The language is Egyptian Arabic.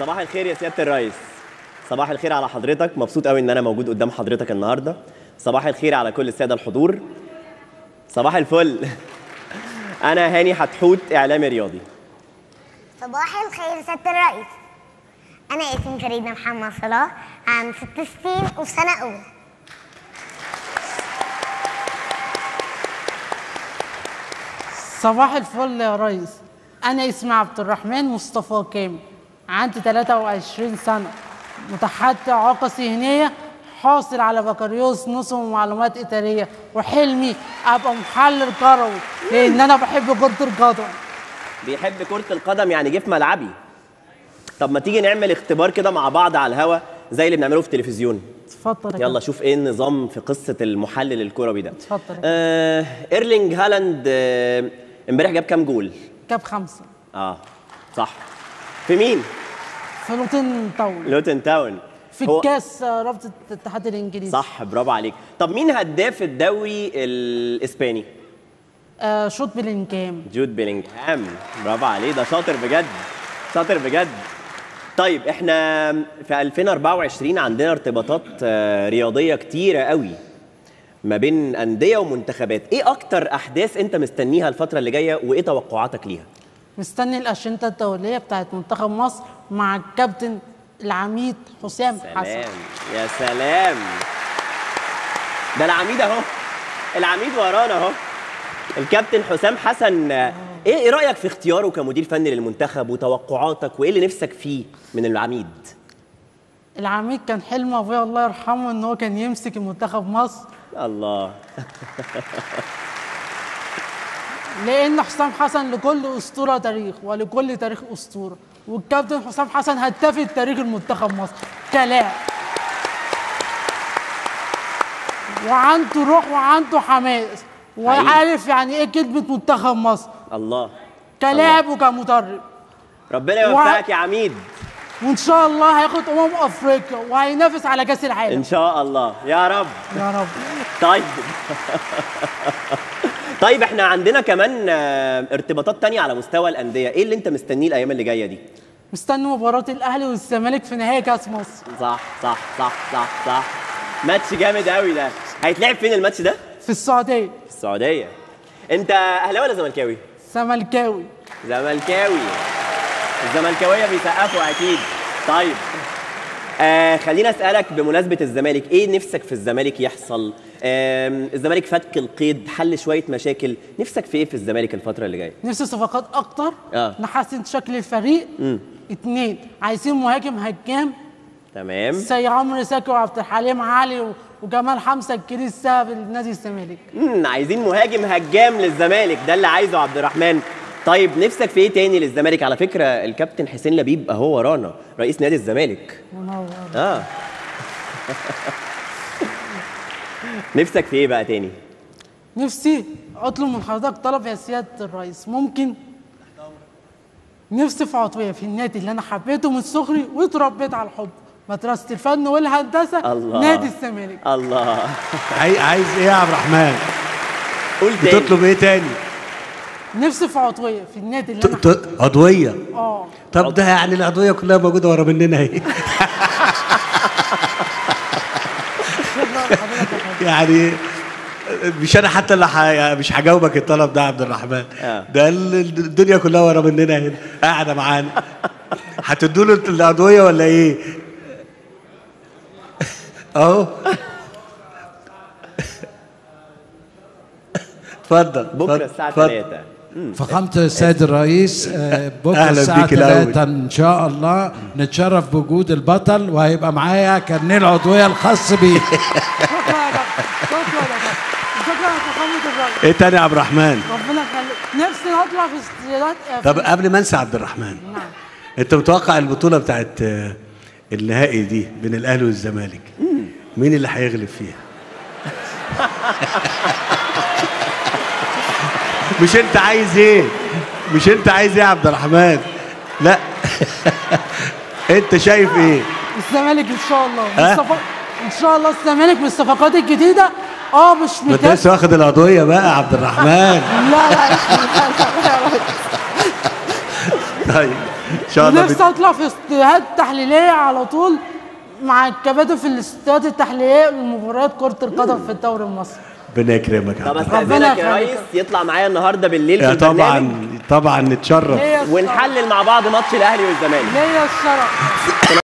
صباح الخير يا سياده الرئيس صباح الخير على حضرتك مبسوط قوي ان انا موجود قدام حضرتك النهارده صباح الخير على كل الساده الحضور صباح الفل انا هاني حتحوت اعلامي رياضي صباح الخير سيادة الرئيس أنا اسمي فريدة محمد صلاح عام ست سنين وفي سنة أولى صباح الفل يا ريس أنا اسمي عبد الرحمن مصطفى كامل عندي 23 سنة متحدث إعاقة ذهنية حاصل على بكالوريوس نظم ومعلومات إدارية وحلمي أبقى محلل كروي لأن أنا بحب كرة القدم بيحب كره القدم يعني جه في ملعبي طب ما تيجي نعمل اختبار كده مع بعض على الهوا زي اللي بنعمله في التلفزيون اتفضل يا يلا شوف ايه النظام في قصه المحلل الكروي ده اتفضل. آه ايرلينج هالاند آه، امبارح جاب كام جول كاب خمسة اه صح في مين في لوتين تاون لوتن تاون في هو- الكاس آه، رابطة الاتحاد الإنجليزي صح برافو عليك طب مين هداف الدوري الاسباني آه شوط بالإنكام جود بيلينغهام برافو عليه ده شاطر بجد شاطر بجد طيب احنا في 2024 عندنا ارتباطات آه، رياضيه كتيره قوي ما بين انديه ومنتخبات ايه اكتر احداث انت مستنيها الفتره اللي جايه وايه توقعاتك ليها مستني الأشنطة الدولية بتاعت منتخب مصر مع الكابتن العميد حسام حسن سلام يا سلام ده العميد اهو العميد ورانا اهو الكابتن حسام حسن آه، ايه ايه رايك في اختياره كمدير فني للمنتخب وتوقعاتك وايه اللي نفسك فيه من العميد العميد كان حلم ابويا الله يرحمه ان هو كان يمسك المنتخب مصر الله لان حسام حسن لكل اسطوره تاريخ ولكل تاريخ اسطوره والكابتن حسام حسن هداف تاريخ المنتخب مصر كلاعب وعنده روح وعنده حماس وعارف يعني ايه كلمه منتخب مصر الله كلاعب وكمدرب ربنا يوفقك يا عميد وان شاء الله هياخد امم افريقيا وهينافس على كاس العالم ان شاء الله يا رب يا رب طيب طيب احنا عندنا كمان آه، ارتباطات تانية على مستوى الأندية ايه اللي انت مستنيه الأيام اللي جاية دي مستني مباراه الاهلي والزمالك في نهائي كاس مصر صح صح صح صح صح ماتش جامد قوي ده هيتلعب فين الماتش ده في السعوديه في السعودية انت اهلاوي ولا زملكاوي زملكاوي زملكاوي الزملكاوية بيسقفوا اكيد طيب آه خلينا اسالك بمناسبه الزمالك ايه نفسك في الزمالك يحصل آه الزمالك فك القيد حل شويه مشاكل نفسك في ايه في الزمالك الفتره اللي جايه نفسي صفقات اكتر آه. نحسن شكل الفريق اتنين عايزين مهاجم هجام تمام زي عمرو زكي وعبد الحليم علي و- وجمال حمزه الجديد السبب لنادي الزمالك مم، عايزين مهاجم هجام للزمالك ده اللي عايزه عبد الرحمن طيب نفسك في ايه تاني للزمالك على فكره الكابتن حسين لبيب اهو ورانا رئيس نادي الزمالك منور اه نفسك في ايه بقى تاني نفسي اطلب من حضرتك طلب يا سياده الرئيس ممكن نفسي في عضويه في النادي اللي انا حبيته من صغري واتربيت على الحب مدرسه الفن والهندسه الله نادي الزمالك الله عاي- عايز ايه يا عبد الرحمن قول تاني بتطلب ايه تاني نفسي في عضويه في النادي اللي ت- انا ت- عضويه اه طب ده يعني العضويه كلها موجوده ورا مننا اهي شكرا لحضرتك يا فندم. يعني مش انا حتى اللي ح... مش هجاوبك الطلب ده يا عبد الرحمن آه. ده ال- الدنيا كلها ورا مننا هنا قاعده معانا هتدوا له العضويه ولا ايه؟ اهو اتفضل بكره اتفضل، الساعه اتفضل. 3 فخامة السيد الرئيس آه، بكرة أهلا الساعة بيك الأول. 3 إن شاء الله نتشرف بوجود البطل وهيبقى معايا كارنيه العضوية الخاص بيه شكرا يا دكتور شكرا يا دكتور شكرا يا فخامه الرئيس ايه تاني يا عبد الرحمن؟ ربنا يخليك نفسي اطلع في استديوهات طب قبل ما انسى عبد الرحمن نعم انت متوقع البطوله بتاعت آه، النهائي دي بين الاهلي والزمالك مين اللي هيغلب فيها مش انت عايز ايه مش انت عايز ايه يا عبد الرحمن لا انت شايف ايه الزمالك ان شاء الله ها؟ الصفق... ان شاء الله الزمالك من الصفقات الجديده اه مش ما انت متابع لسه واخد العضويه بقى يا عبد الرحمن لا لا لا لا لا لا. طيب ان شاء الله نفسي اطلع في استوديوهات تحليليه على طول مع الكباتن في الاستوديوهات التحليليه لمباريات كره القدم في الدوري المصري ربنا يكرمك يا طب عبد استاذنك يا يخليك. ريس يطلع معايا النهارده بالليل في يا البرنامج طبعا طبعا نتشرف ليا الشرف ونحلل مع بعض ماتش الاهلي والزمالك ليا الشرف